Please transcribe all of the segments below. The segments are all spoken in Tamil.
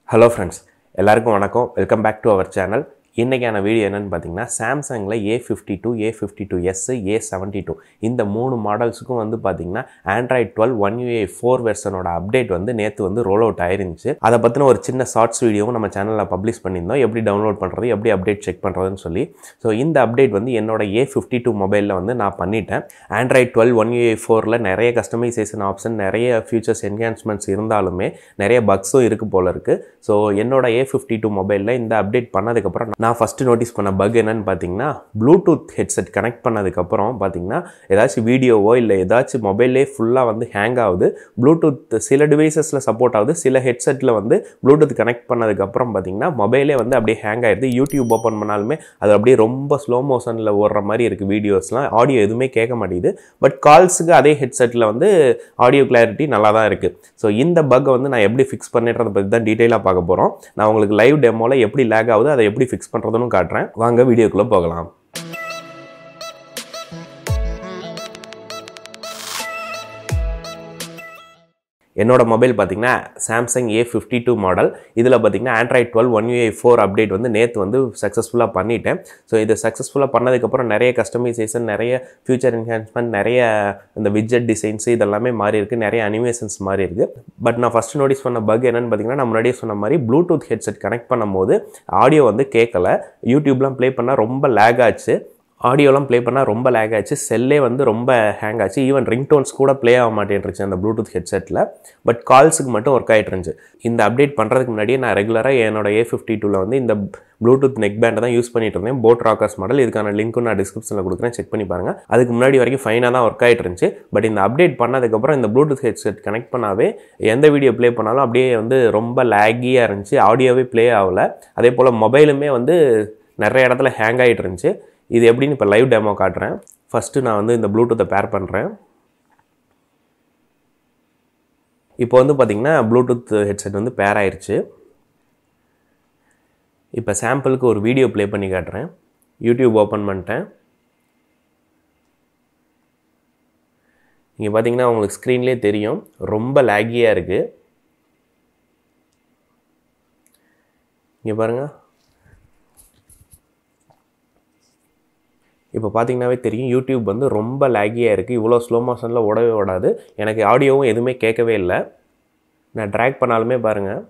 ஹலோ ஃப்ரெண்ட்ஸ் எல்லாருக்கும் வணக்கம் welcome back to our channel இன்றைக்கான வீடியோ என்னென்னு பார்த்தீங்கன்னா சாம்சங்கில் A fifty two A fifty two S A seventy two இந்த மூணு மாடல்ஸுக்கும் வந்து பார்த்தீங்கன்னா Android twelve one UI four வெர்ஷனோட அப்டேட் வந்து நேற்று வந்து ரோல் அவுட் ஆயிருந்துச்சு அதை பற்றின ஒரு சின்ன ஷார்ட்ஸ் வீடியோவும் நம்ம சேனலில் பப்ளிஷ் பண்ணியிருந்தோம் எப்படி டவுன்லோட் பண்ணுறது எப்படி அப்டேட் செக் பண்ணுறதுன்னு சொல்லி ஸோ இந்த அப்டேட் வந்து என்னோட ஏ ஃபிஃப்டி டூ மொபைலில் வந்து நான் பண்ணிட்டேன் ஆண்ட்ராய்ட் டுவெல் ஒன் யூஏ ஃபோரில் நிறைய கஸ்டமைசேஷன் ஆப்ஷன் நிறைய ஃபியூச்சர்ஸ் என்ஹான்ஸ்மெண்ட்ஸ் இருந்தாலுமே நிறைய பக்ஸும் இருக்குது போல இருக்குது ஸோ என்னோட ஏ ஃபிஃப்டி டூ மொபைலில் இந்த அப்டேட் பண்ணதுக்கப்புறம் நான் ஃபஸ்ட்டு நோட்டீஸ் பண்ண பக் என்னன்னு பார்த்தீங்கன்னா ப்ளூடூத் ஹெட்செட் கனெக்ட் பண்ணதுக்கப்புறம் பார்த்தீங்கன்னா ஏதாச்சும் வீடியோவோ இல்லை ஏதாச்சும் மொபைல்லே ஃபுல்லாக வந்து ஹேங் ஆகுது ப்ளூடூத் சில டிவைசஸில் சப்போர்ட் ஆகுது சில ஹெட்செட்டில் வந்து ப்ளூடூத் கனெக்ட் பண்ணதுக்கப்புறம் பார்த்தீங்கன்னா மொபைலே வந்து அப்படியே ஹேங் ஆயிடுது யூடியூப் ஓப்பன் பண்ணாலுமே அது அப்படியே ரொம்ப ஸ்லோ மோஷனில் ஓடுற மாதிரி இருக்குது வீடியோஸ்லாம் ஆடியோ எதுவுமே கேட்க மாட்டேங்குது பட் கால்ஸுக்கு அதே ஹெட்செட்டில் வந்து ஆடியோ கிளாரிட்டி நல்லா தான் இருக்குது ஸோ இந்த பக்கை வந்து நான் எப்படி ஃபிக்ஸ் பண்ணிடுறத பற்றி தான் டீட்டெயிலாக பார்க்க போகிறோம் நான் உங்களுக்கு லைவ் டெமோவில் எப்படி லேக் ஆகுது அதை எப்படி ஃபிக்ஸ் பண்ணுறதுன்னு காட்டுறேன் வாங்க வீடியோக்குள்ளே போகலாம் என்னோட மொபைல் பார்த்தீங்கன்னா Samsung A fifty two model இதில் பார்த்தீங்கன்னா Android twelve one UI four update வந்து நேற்று வந்து சக்ஸஸ்ஃபுல்லாக பண்ணிட்டேன் ஸோ இது சக்ஸஸ்ஃபுல்லாக பண்ணதுக்கப்புறம் நிறைய கஸ்டமைசேஷன் நிறைய ஃபியூச்சர் என்ஹான்ஸ்மெண்ட் நிறைய இந்த விஜெட் டிசைன்ஸ் இதெல்லாமே மாறி இருக்குது நிறைய அனிமேஷன்ஸ் மாறி இருக்குது பட் நான் ஃபஸ்ட்டு நோட்டீஸ் பண்ண பக் என்னென்னு பார்த்தீங்கன்னா நான் முன்னாடியே சொன்ன மாதிரி ப்ளூடூத் ஹெட்செட் கனெக்ட் பண்ணும்போது ஆடியோ வந்து கேட்கல யூடியூப்லாம் ப்ளே பண்ணால் ரொம்ப லேக் ஆச்சு ஆடியோலாம் ப்ளே பண்ணால் ரொம்ப லேக் ஆச்சு செல்லே வந்து ரொம்ப ஹேங் ஆச்சு ஈவன் ரிங்டோன்ஸ் கூட ப்ளே ஆக மாட்டேன்ருச்சு அந்த ப்ளூடூத் ஹெட்செட்டில் பட் கால்ஸுக்கு மட்டும் ஒர்க் ஆகிட்டு இருந்துச்சு இந்த அப்டேட் பண்ணுறதுக்கு முன்னாடியே நான் ரெகுலராக என்னோட ஏ ஃபிஃப்டி டூவில் வந்து இந்த ப்ளூடூத் நெக் பேண்டை தான் யூஸ் பண்ணிட்டு இருந்தேன் போட் ராக்கர்ஸ் மாடல் இதுக்கான லிங்க்கும் நான் டிஸ்கிரிப்ஷனில் கொடுக்குறேன் செக் பண்ணி பாருங்கள் அதுக்கு முன்னாடி வரைக்கும் ஃபைனாக தான் ஒர்க் ஆகிட்டு இருந்துச்சு பட் இந்த அப்டேட் பண்ணதுக்கப்புறம் இந்த ப்ளூடூத் ஹெட்செட் கனெக்ட் பண்ணாவே எந்த வீடியோ ப்ளே பண்ணாலும் அப்படியே வந்து ரொம்ப லேகியாக இருந்துச்சு ஆடியோவே ப்ளே ஆகலை அதே போல் மொபைலுமே வந்து நிறைய இடத்துல ஹேங் ஆகிட்டு இருந்துச்சு இது எப்படின்னு இப்போ லைவ் டெமோ காட்டுறேன் ஃபஸ்ட்டு நான் வந்து இந்த ப்ளூடூத்தை பேர் பண்ணுறேன் இப்போ வந்து பார்த்திங்கன்னா ப்ளூடூத் ஹெட்செட் வந்து பேர் ஆயிடுச்சு இப்போ சாம்பிளுக்கு ஒரு வீடியோ ப்ளே பண்ணி காட்டுறேன் யூடியூப் ஓப்பன் பண்ணிட்டேன் இங்கே பார்த்தீங்கன்னா உங்களுக்கு ஸ்க்ரீன்லேயே தெரியும் ரொம்ப லேகியாக இருக்குது இங்கே பாருங்கள் இப்போ பார்த்தீங்கன்னாவே தெரியும் யூடியூப் வந்து ரொம்ப லேகியாக இருக்குது இவ்வளோ ஸ்லோ மோஷனில் ஓடவே ஓடாது எனக்கு ஆடியோவும் எதுவுமே கேட்கவே இல்லை நான் ட்ராக் பண்ணாலுமே பாருங்கள்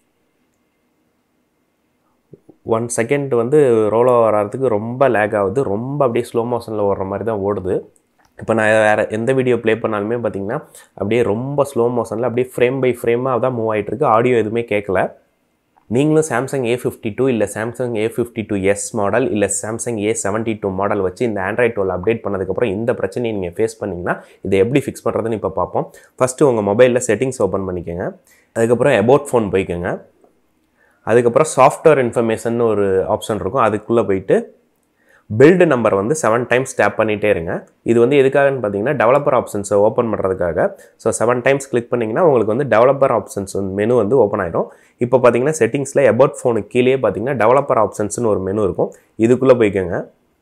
ஒன் செகண்ட் வந்து ரோல் வர்றதுக்கு ரொம்ப லேக் ஆகுது ரொம்ப அப்படியே ஸ்லோ மோஷனில் ஓடுற மாதிரி தான் ஓடுது இப்போ நான் வேறு எந்த வீடியோ ப்ளே பண்ணாலுமே பார்த்தீங்கன்னா அப்படியே ரொம்ப ஸ்லோ மோஷனில் அப்படியே ஃப்ரேம் பை ஃப்ரேமாக தான் மூவ் ஆகிட்டுருக்கு ஆடியோ எதுவுமே கேட்கல நீங்களும் சாம்சங் ஏ ஃபிஃப்டி டூ இல்லை Samsung A fifty two S model இல்லை Samsung A seventy two model வச்சு இந்த ஆண்ட்ராய்ட் டுவெல் அப்டேட் பண்ணதுக்கப்புறம் இந்த பிரச்சனையை நீங்கள் ஃபேஸ் பண்ணிங்கன்னா இதை எப்படி ஃபிக்ஸ் பண்ணுறதுன்னு இப்போ பார்ப்போம் ஃபஸ்ட்டு உங்கள் மொபைலில் செட்டிங்ஸ் ஓப்பன் பண்ணிக்கோங்க அதுக்கப்புறம் அபவுட் ஃபோன் போய்க்கோங்க அதுக்கப்புறம் சாஃப்ட்வேர் இன்ஃபர்மேஷன் ஒரு ஆப்ஷன் இருக்கும் அதுக்குள்ளே போயிட்டு பில்டு நம்பர் வந்து செவன் டைம்ஸ் டேப் பண்ணிகிட்டே இருங்க இது வந்து எதுக்காகன்னு பார்த்தீங்கன்னா டெவலப்பர் ஆப்ஷன்ஸை ஓப்பன் பண்ணுறதுக்காக ஸோ செவன் டைம்ஸ் கிளிக் பண்ணிங்கன்னா உங்களுக்கு வந்து டெவலப்பர் ஆப்ஷன்ஸ் வந்து மெனு வந்து ஓப்பன் ஆகிடும் இப்போ பார்த்தீங்கன்னா செட்டிங்ஸில் அபவுட் ஃபோனுக்கு கீழே பார்த்தீங்கன்னா டெவலப்பர் ஆப்ஷன்ஸ்னு ஒரு மெனு இருக்கும் இதுக்குள்ளே போய்க்கோங்க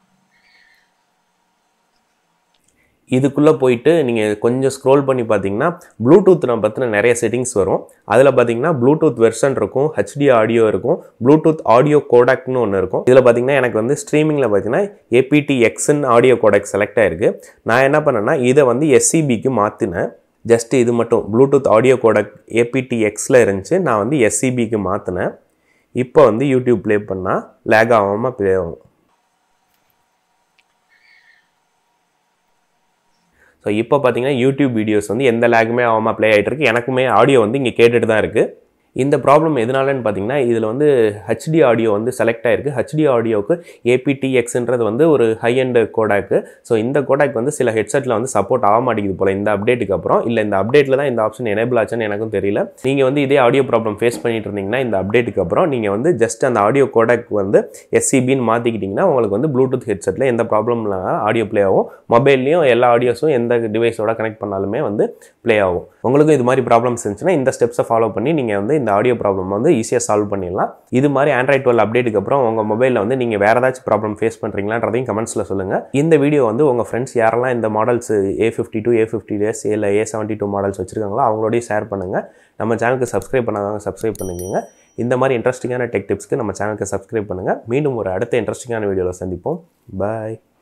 இதுக்குள்ளே போயிட்டு நீங்கள் கொஞ்சம் ஸ்க்ரோல் பண்ணி பார்த்தீங்கன்னா ப்ளூடூத் நான் பற்றின நிறைய செட்டிங்ஸ் வரும் அதில் பார்த்தீங்கன்னா ப்ளூடூத் வெர்ஷன் இருக்கும் ஹெச்டி ஆடியோ இருக்கும் ப்ளூடூத் ஆடியோ கோடாக்னு ஒன்று இருக்கும் இதில் பார்த்தீங்கன்னா எனக்கு வந்து ஸ்ட்ரீமிங்கில் பார்த்தீங்கன்னா ஏபிடி எக்ஸ்ன்னு ஆடியோ கோடாக் செலக்ட் ஆயிருக்கு நான் என்ன பண்ணேன்னா இதை வந்து எஸ்சிபிக்கு மாற்றினேன் ஜஸ்ட் இது மட்டும் ப்ளூடூத் ஆடியோ கோடக் ஏபிடி எக்ஸில் இருந்துச்சு நான் வந்து எஸ்சிபிக்கு மாற்றினேன் இப்போ வந்து யூடியூப் ப்ளே பண்ணால் லேக் ஆகாமல் ப்ளே ஆகும் ஸோ இப்போ பார்த்தீங்கன்னா யூடியூப் வீடியோஸ் வந்து எந்த லேக்குமே ஆகாமல் ப்ளே ஆகிட்டு இருக்கு எனக்குமே ஆடியோ வந்து இங்கே கேட்டுட்டு தான் இருக்குது இந்த ப்ராப்ளம் எதனாலன்னு பார்த்தீங்கன்னா இதில் வந்து ஹெச்டி ஆடியோ வந்து செலக்ட் ஆகிருக்கு ஹெச்டி ஆடியோவுக்கு ஏபிடிஎக்ஸ்ன்றது வந்து ஒரு ஹை அண்ட் கோடாக்கு ஸோ இந்த கோடாக் வந்து சில ஹெட்செட்டில் வந்து சப்போர்ட் ஆக மாட்டேங்குது போல் இந்த அப்டேட்டுக்கு அப்புறம் இல்லை இந்த அப்டேட்டில் தான் இந்த ஆப்ஷன் எனேபிள் ஆச்சுன்னு எனக்கும் தெரியல நீங்கள் வந்து இதே ஆடியோ ப்ராப்ளம் ஃபேஸ் பண்ணிட்டு இருந்தீங்கன்னா இந்த அப்டேட்டுக்கு அப்புறம் நீங்கள் வந்து ஜஸ்ட் அந்த ஆடியோ கோடாக் வந்து எஸ்சிபின்னு மாற்றிக்கிட்டிங்கன்னா உங்களுக்கு வந்து ப்ளூடூத் ஹெட்செட்டில் எந்த ப்ராப்ளம் இல்லாமல் ஆடியோ ப்ளே ஆகும் மொபைல்லையும் எல்லா ஆடியோஸும் எந்த டிவைஸோட கனெக்ட் பண்ணாலுமே வந்து ப்ளே ஆகும் உங்களுக்கும் இது மாதிரி ப்ராப்ளம்ஸ் இருந்துச்சுன்னா இந்த ஸ்டெப்ஸை ஃபாலோ பண்ணி நீங்கள் வந்து இந்த ஆடியோ ப்ராப்ளம் வந்து ஈஸியாக சால்வ் பண்ணிடலாம் இது மாதிரி ஆண்ட்ராய்ட் டுவெல் அப்டேட்டுக்கு அப்புறம் உங்கள் மொபைலில் வந்து நீங்கள் வேறு ஏதாச்சும் ப்ராப்ளம் ஃபேஸ் பண்ணுறீங்களான்றதையும் கமெண்ட்ஸில் சொல்லுங்கள் இந்த வீடியோ வந்து உங்கள் ஃப்ரெண்ட்ஸ் யாரெல்லாம் இந்த models A fifty two A fifty days இல்லை ஏ செவன்ட்டி டூ மாடல்ஸ் வச்சுருக்காங்களோ அவங்களோடய ஷேர் பண்ணுங்கள் நம்ம சேனலுக்கு சப்ஸ்கிரைப் பண்ணாதவங்க சப்ஸ்கிரைப் பண்ணிக்கோங்க இந்த மாதிரி இன்ட்ரெஸ்டிங்கான டெக் டிப்ஸ்க்கு நம்ம சேனலுக்கு சப்ஸ்கிரைப் பண்ணுங்கள் மீண்டும் ஒரு அடுத்த இன்ட்ரெஸ்டிங்கான வீடியோவில் சந்திப்போம் பாய்